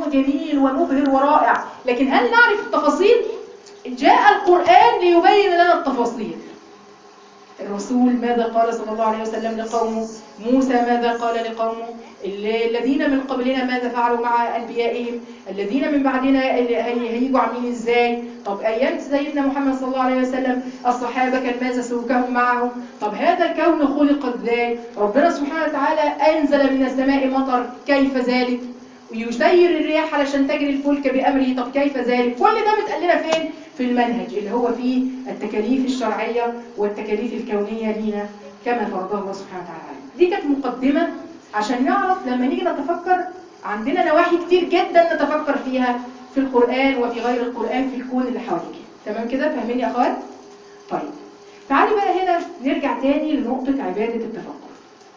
كلامه جميل ومبهر ورائع لكن هل نعرف التفاصيل جاء القرآن ليبين لنا التفاصيل الرسول ماذا قال صلى الله عليه وسلم لقومه موسى ماذا قال لقومه الذين من قبلنا ماذا فعلوا مع أنبيائهم الذين من بعدنا هيجوا عاملين ازاي طب أيام سيدنا محمد صلى الله عليه وسلم الصحابة كان ماذا سلوكهم معهم طب هذا الكون خلق ازاي ربنا سبحانه وتعالى أنزل من السماء مطر كيف ذلك ويسير الرياح علشان تجري الفلك بأمره طب كيف ذلك كل ده متقال لنا فين في المنهج اللي هو فيه التكاليف الشرعية والتكاليف الكونية لينا كما فرضها الله سبحانه وتعالى علينا دي كانت مقدمة عشان نعرف لما نيجي نتفكر عندنا نواحي كتير جدا نتفكر فيها في القرآن وفي غير القرآن في الكون اللي حواليك تمام كده فاهمين يا اخوات طيب تعالي بقى هنا نرجع تاني لنقطة عبادة التفكر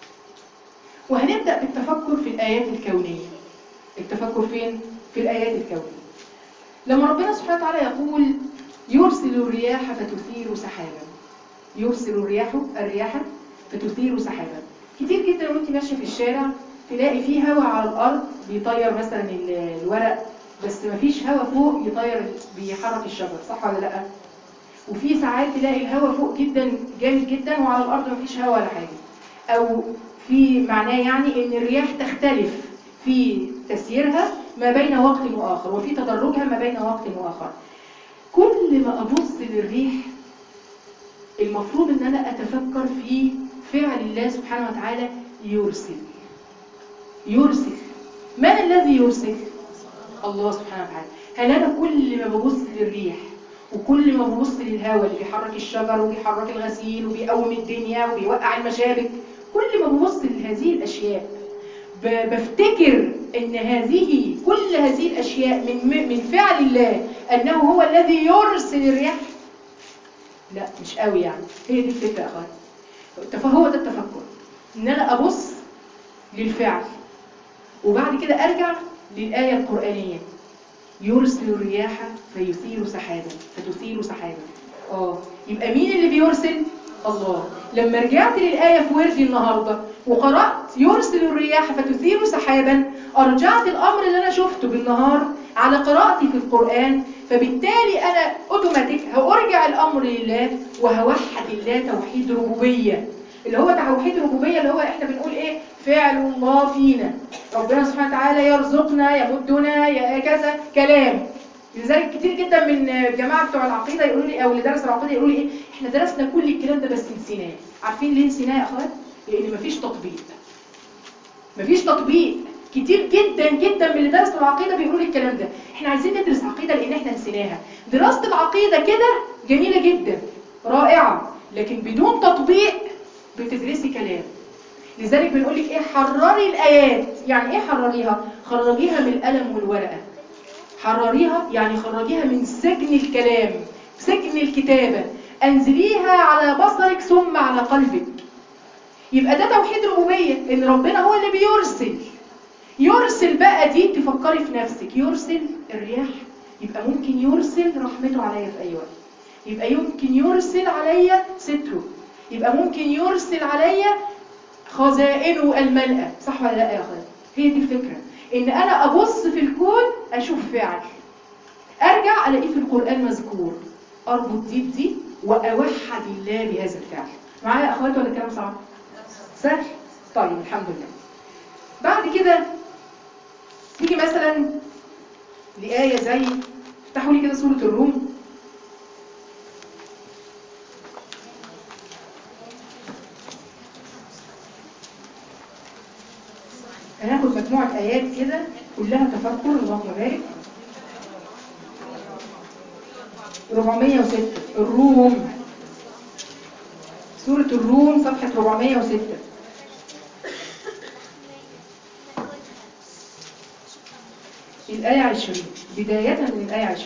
وهنبدأ بالتفكر في الآيات الكونية التفكر فين؟ في الآيات الكونية لما ربنا سبحانه وتعالى يقول يرسل الرياح فتثير سحابا يرسل الرياح الرياح فتثير سحابا كتير جدا وانت ماشيه في الشارع تلاقي فيه هواء على الارض بيطير مثلا الورق بس مفيش هواء فوق يطير بيحرك الشجر صح ولا لا وفي ساعات تلاقي الهواء فوق جدا جامد جدا وعلى الارض مفيش هواء ولا حاجه او في معناه يعني ان الرياح تختلف في تسييرها ما بين وقت وآخر وفي تدرجها ما بين وقت وآخر كل ما أبص للريح المفروض أن أنا أتفكر في فعل الله سبحانه وتعالى يرسل يرسل من الذي يرسل؟ الله سبحانه وتعالى هل أنا كل ما ببص للريح وكل ما ببص للهواء اللي بيحرك الشجر وبيحرك الغسيل وبيقوم الدنيا وبيوقع المشابك كل ما ببص لهذه الأشياء بفتكر ان هذه كل هذه الاشياء من من فعل الله انه هو الذي يرسل الرياح لا مش قوي يعني هي دي الفكره اخوات فهو ده التفكر ان انا ابص للفعل وبعد كده ارجع للايه القرانيه يرسل الرياح فيثير سحابا فتثير سحابا اه يبقى مين اللي بيرسل الله لما رجعت للآية في وردي النهاردة وقرأت يرسل الرياح فتثير سحابا أرجعت الأمر اللي أنا شفته بالنهار على قراءتي في القرآن فبالتالي أنا أوتوماتيك هأرجع الأمر لله وهوحد الله توحيد ربوبية اللي هو توحيد ربوبية اللي هو احنا بنقول ايه فعل الله فينا ربنا سبحانه وتعالى يرزقنا يمدنا يا كذا كلام لذلك كتير جدا من الجماعه بتوع العقيده يقولوا لي او اللي درسوا العقيده يقولوا لي ايه احنا درسنا كل الكلام ده بس نسيناه عارفين ليه نسيناه يا اخوات لان مفيش تطبيق مفيش تطبيق كتير جدا جدا من اللي درسوا العقيده بيقولوا لي الكلام ده احنا عايزين ندرس عقيده لان احنا نسيناها دراسه العقيده كده جميله جدا رائعه لكن بدون تطبيق بتدرسي كلام لذلك بنقول لك ايه حرري الايات يعني ايه حرريها خرجيها من القلم والورقه حرريها يعني خرجيها من سجن الكلام سجن الكتابة أنزليها على بصرك ثم على قلبك يبقى ده توحيد ربوبية إن ربنا هو اللي بيرسل يرسل بقى دي تفكري في نفسك يرسل الرياح يبقى ممكن يرسل رحمته عليا في أي وقت يبقى يمكن يرسل عليا ستره يبقى ممكن يرسل عليا خزائنه الملأة صح ولا لا يا أخوات هي دي الفكرة ان انا ابص في الكون اشوف فعل ارجع الاقيه في القرآن مذكور اربط دي بدي واوحد الله بهذا الفعل معايا يا اخوات ولا الكلام صعب سهل طيب الحمد لله بعد كده تيجي مثلا لآية زي افتحوا لي كده سورة الروم هناخد مجموعة آيات كده كلها تفكر اللهم بارك 406 الروم سورة الروم صفحة 406 الآية 20 بداية من الآية 20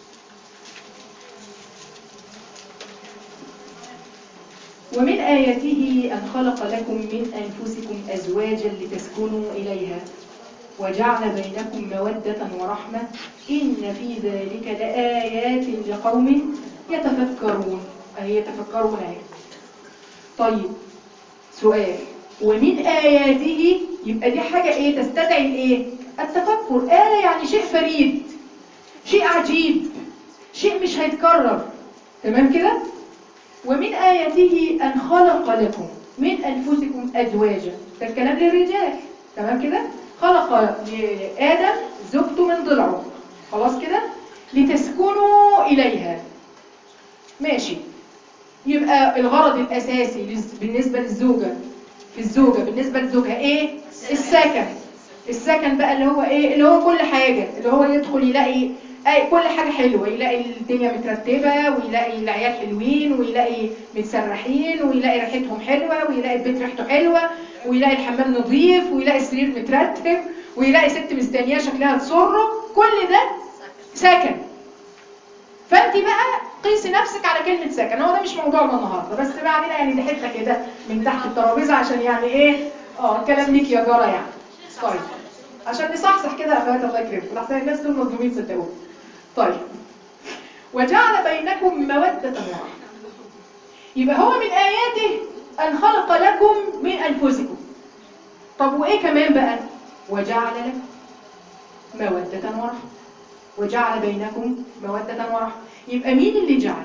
ومن آياته أن خلق لكم من أنفسكم أزواجا لتسكنوا إليها وجعل بينكم مودة ورحمة إن في ذلك لآيات لقوم يتفكرون أهي يتفكرون أهي طيب سؤال ومن آياته يبقى دي حاجة إيه تستدعي الإيه التفكر آية يعني شيء فريد شيء عجيب شيء مش هيتكرر تمام كده ومن آياته أن خلق لكم من أنفسكم أزواجا ده الكلام للرجال تمام كده خلق لآدم زوجته من ضلعه خلاص كده لتسكنوا إليها ماشي يبقى الغرض الأساسي للز- بالنسبة للزوجة في الزوجة بالنسبة لزوجها إيه؟ السكن السكن بقى اللي هو إيه؟ اللي هو كل حاجة اللي هو يدخل يلاقي أي كل حاجة حلوة يلاقي الدنيا مترتبة ويلاقي العيال حلوين ويلاقي متسرحين ويلاقي ريحتهم حلوة ويلاقي البيت ريحته حلوة ويلاقي الحمام نظيف ويلاقي السرير مترتب ويلاقي ست مستنياه شكلها تسره كل ده سكن فانت بقى قيسي نفسك على كلمة سكن هو ده مش موضوعنا النهارده بس ما علينا يعني دي حته كده من تحت الترابيزه عشان يعني ايه اه كلام ليك يا جاره يعني طيب عشان نصحصح كده يا اخوات الله يكرمكم لحسن الناس دول مظلومين صدقوني طيب وجعل بينكم مودة ورحمة يبقى هو من آياته أن خلق لكم من أنفسكم طب وإيه كمان بقى وجعل لكم مودة ورحمة وجعل بينكم مودة ورحمة يبقى مين اللي جعل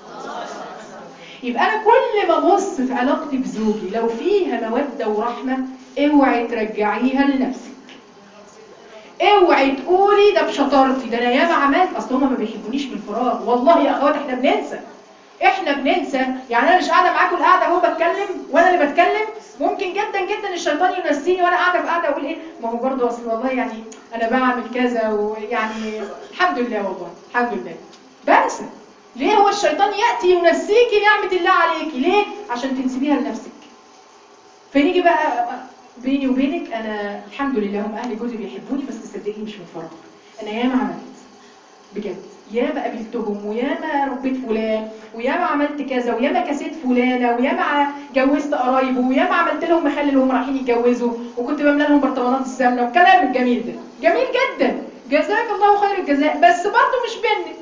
يبقى أنا كل ما أبص في علاقتي بزوجي لو فيها مودة ورحمة اوعي ترجعيها لنفسك اوعي تقولي ده بشطارتي ده انا ياما عملت اصل هم ما بيحبونيش من فراغ والله يا اخوات احنا بننسى احنا بننسى يعني انا مش قاعده معاكم القعده اهو بتكلم وانا اللي بتكلم ممكن جدا جدا الشيطان ينسيني وانا قاعده في قاعده اقول ايه ما هو برضه اصل والله يعني انا بعمل كذا ويعني الحمد لله والله الحمد لله بنسى ليه هو الشيطان ياتي ينسيكي نعمه الله عليكي ليه عشان تنسبيها لنفسك فنيجي بقى بيني وبينك انا الحمد لله هم اهل جوزي بيحبوني بس صدقيني مش من فراغ انا ياما عملت بجد ياما قابلتهم وياما ربيت فلان وياما عملت كذا وياما كسيت فلانه وياما جوزت قرايبه وياما عملت لهم مخلل وهم رايحين يتجوزوا وكنت بملى لهم برطمانات السمنه والكلام الجميل ده جميل جدا جزاك الله خير الجزاء بس برضه مش منك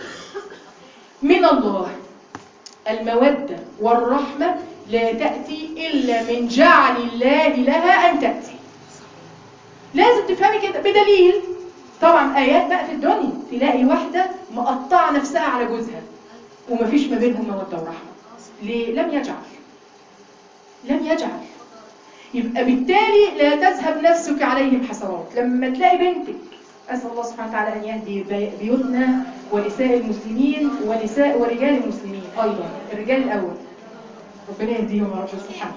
من الله المودة والرحمة لا تأتي إلا من جعل الله لها أن تأتي لازم تفهمي كده بدليل طبعا آيات بقى في الدنيا تلاقي واحدة مقطعة نفسها على جوزها ومفيش ما بينهم مودة ورحمة ليه؟ لم يجعل لم يجعل يبقى بالتالي لا تذهب نفسك عليهم حسرات لما تلاقي بنتك أسأل الله سبحانه وتعالى أن يهدي بي- بيوتنا ونساء المسلمين ونساء ورجال المسلمين أيضا الرجال الأول ربنا يهديهم يا رب سبحانه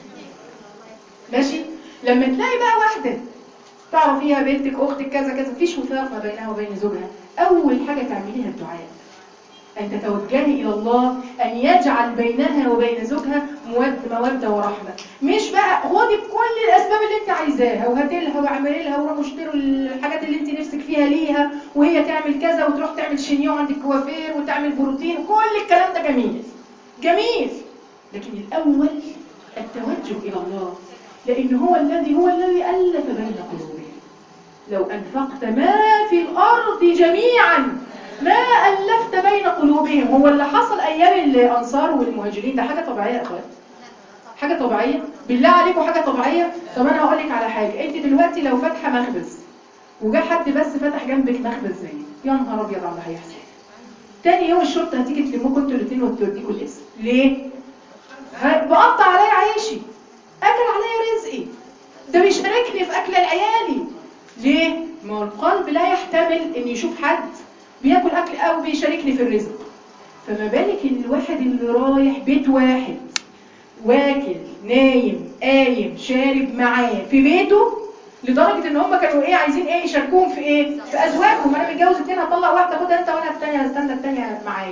ماشي لما تلاقي بقى واحدة تعرفيها بنتك أختك كذا كذا مفيش وفاق ما بينها وبين زوجها أول حاجة تعمليها الدعاء أن تتوجهي إلى الله أن يجعل بينها وبين زوجها مود- مودة ورحمة مش بقى خدي بكل الأسباب اللي أنت عايزاها وهاتي لها واعملي لها وروحوا اشتروا الحاجات اللي أنت نفسك فيها ليها وهي تعمل كذا وتروح تعمل شينيو عند الكوافير وتعمل بروتين كل الكلام ده جميل جميل لكن الأول التوجه إلى الله لأن هو الذي هو الذي ألف بين قلوبهم لو أنفقت ما في الأرض جميعا ما ألفت بين قلوبهم هو اللي حصل أيام الأنصار والمهاجرين ده حاجة طبيعية يا أخوات حاجة طبيعية بالله عليكم حاجة طبيعية طب أنا هقول لك على حاجة أنت دلوقتي لو فاتحة مخبز وجا حد بس فتح جنبك مخبز زي يا نهار أبيض على اللي هيحصل تاني يوم الشرطة هتيجي تلمكوا انتوا الاثنين وتوديكوا الاسم ليه؟ ه- بقطع عليا عيشي اكل عليا رزقي ده بيشاركني في اكل عيالي ليه؟ ما هو القلب لا يحتمل ان يشوف حد بياكل اكل او بيشاركني في الرزق فما بالك ان الواحد اللي رايح بيت واحد واكل نايم قايم شارب معاه في بيته لدرجة ان هم كانوا ايه عايزين ايه يشاركوهم في ايه في ازواجهم انا متجوز اتنين هطلع واحدة خدها انت وانا التانية هستنى التانية معايا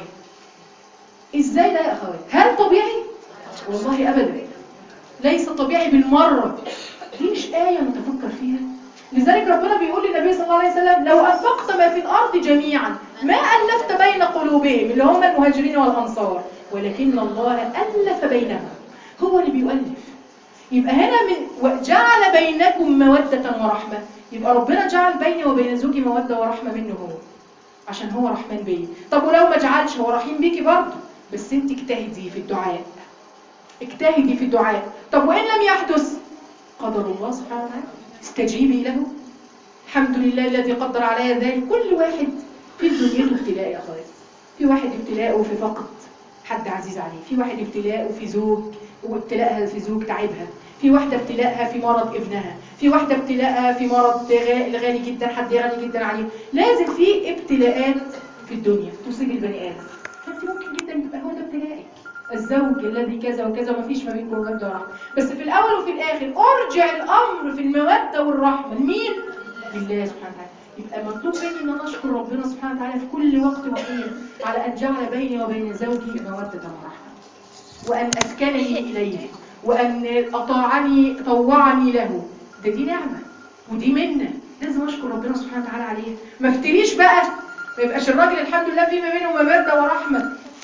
ازاي ده يا اخوات هل طبيعي والله ابدا ليس طبيعي بالمرة دي مش آية نتفكر فيها لذلك ربنا بيقول للنبي صلى الله عليه وسلم لو أنفقت ما في الأرض جميعا ما ألفت بين قلوبهم اللي هم المهاجرين والأنصار ولكن الله ألف بينهم هو اللي بيؤلف يبقى هنا من جعل بينكم مودة ورحمة يبقى ربنا جعل بيني وبين زوجي مودة ورحمة منه هو عشان هو رحمن بيا طب ولو ما جعلش هو رحيم بيكي برضه بس انت اجتهدي في الدعاء اجتهدي في الدعاء طب وإن لم يحدث قدر الله سبحانه وتعالى استجيبي له الحمد لله الذي قدر علي ذلك كل واحد في دنيته ابتلاء يا اخوات في واحد ابتلاءه في فقد حد عزيز عليه في واحد ابتلاءه في زوج وابتلاءها في زوج تعبها في واحدة ابتلاءها في مرض ابنها في واحدة ابتلاءها في مرض غا- غالي جدا حد غالي جدا عليه لازم في ابتلاءات في الدنيا تصيب البني آدم فانت ممكن جدا يبقى هو ده ابتلاءك الزوج الذي كذا وكذا ما فيش ما بينكم مودة ورحمة بس في الأول وفي الآخر أرجع الأمر في المودة والرحمة لمين؟ لله سبحانه وتعالى يبقى مطلوب مني ان انا اشكر ربنا سبحانه وتعالى في كل وقت وحين على ان جعل بيني وبين زوجي مودة ورحمة وأن أسكنني إليه وأن أطاعني طوعني له ده دي نعمة ودي منة لازم أشكر ربنا سبحانه وتعالى عليها ما افتريش بقى ما يبقاش الراجل الحمد لله في ما بينه مودة ورحمة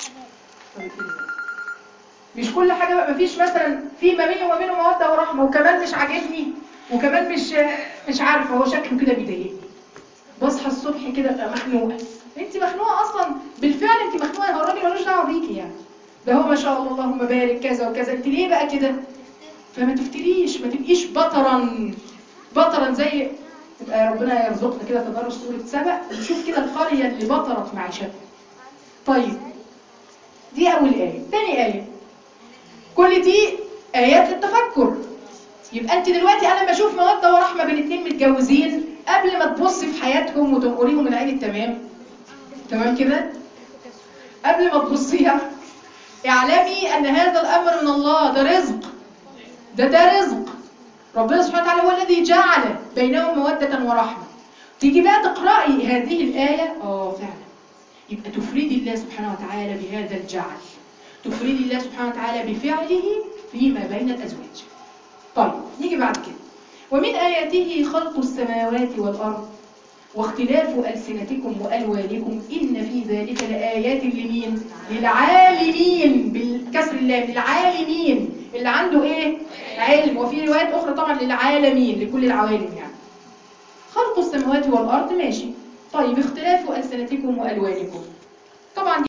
طب افتري بقى. مش كل حاجة بقى مفيش مثلا في ما بيني وما بينه مودة ورحمة وكمان مش عاجبني وكمان مش مش عارفة هو شكله كده بيضايقني بصحى الصبح كده ابقى مخنوقة انت مخنوقة اصلا بالفعل انت مخنوقة هو الراجل ملوش دعوة بيكي يعني ده هو ما شاء الله اللهم بارك كذا وكذا انت ليه بقى كده فما تفتريش ما تبقيش بطرا بطرا زي تبقى ربنا يرزقنا كده تدرس سورة سبأ ونشوف كده القرية اللي بطرت معيشتها طيب دي أول آية تاني آية كل دي آيات للتفكر يبقى انت دلوقتي انا لما اشوف موده ورحمه بين اتنين متجوزين قبل ما تبصي في حياتهم وتنقريهم العين التمام تمام كده قبل ما تبصيها اعلمي ان هذا الامر من الله ده رزق ده ده رزق ربنا سبحانه وتعالى هو الذي جعل بينهم موده ورحمه تيجي بقى تقراي هذه الايه اه فعلا يبقى تفردي الله سبحانه وتعالى بهذا الجعل تفردي الله سبحانه وتعالى بفعله فيما بين الازواج طيب نيجي بعد كده ومن آياته خلق السماوات والأرض واختلاف ألسنتكم وألوانكم إن في ذلك لآيات لمين؟ للعالمين بالكسر اللام للعالمين اللي عنده إيه؟ علم وفي روايات أخرى طبعا للعالمين لكل العوالم يعني خلق السماوات والأرض ماشي طيب اختلاف ألسنتكم وألوانكم طبعا